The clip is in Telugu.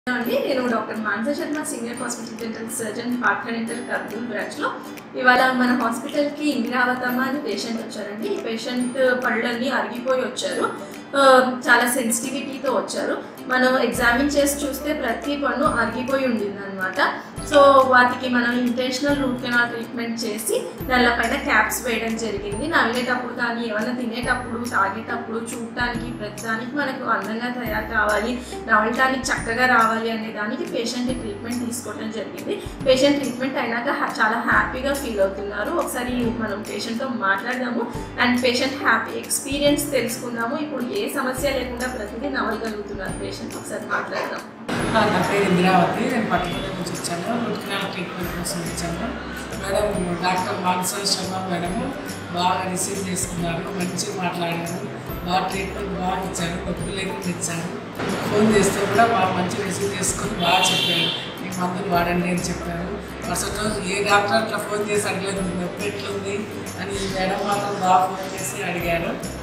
అండి నేను doctor Manasa Sharma senior hospital dental surgeon Partha dental Kurnool బ్రాంచ్లో ఇవాళ మన హాస్పిటల్కి ఇందిరావతమ్మ అని పేషెంట్ వచ్చారండి ఈ పేషెంట్ పళ్ళన్నీ అరిగిపోయి వచ్చారు ఆ, చాలా సెన్సిటివిటీతో వచ్చారు మనం ఎగ్జామిన్ చేసి చూస్తే ప్రతి పన్ను అరిగిపోయి ఉండింది అనమాట సో వాటికి మనం ఇంటెన్షనల్ రూట్ కెనాల్ ట్రీట్మెంట్ చేసి దానిపైన క్యాప్స్ వేయడం జరిగింది నవ్వేటప్పుడు కానీ ఏమైనా తినేటప్పుడు తాగేటప్పుడు చూడటానికి ప్రతిదానికి మనకు అందంగా తయారు కావాలి నవ్వటానికి చక్కగా రావాలి అనే దానికి పేషెంట్ ట్రీట్మెంట్ తీసుకోవడం జరిగింది పేషెంట్ ట్రీట్మెంట్ అయినాక హ్యా- చాలా హ్యాపీగా ఫీల్ అవుతున్నారు ఒకసారి మనం పేషెంట్తో మాట్లాడదాము అండ్ పేషెంట్ హ్యాపీ ఎక్స్పీరియన్స్ తెలుసుకుందాము ఇప్పుడు ఏ సమస్య లేకుండా ప్రతిదీ నవ్వగలుగుతున్నారు పేషెంట్ ఒకసారి మాట్లాడదాం నా పేరు ఇంద్రావతి నేను పట్టుకుని నుంచి వచ్చాను రూట్ కెనాల్ ట్రీట్మెంట్ కోసం వచ్చాను madam doctor Manasa Sharma madam బాగా రిసీవ్ చేసుకున్నారు మంచిగా మాట్లాడారు బాగా ట్రీట్మెంట్ బాగా ఇచ్చారు నొప్పి లేకుండా ఇచ్చారు ఫోన్ చేస్తే కూడా బాగా మంచిగా రిసీవ్ చేసుకొని బాగా చెప్పారు ఈ మందులు వాడండి అని చెప్పారు మరుసటి రోజు ఏ డాక్టర్ అట్లా ఫోన్ చేసి అడగలేదు "మీ నొప్పి ఎట్లుంది అని ఈ మేడం మాత్రం బాగా ఫోన్ చేసి అడిగారు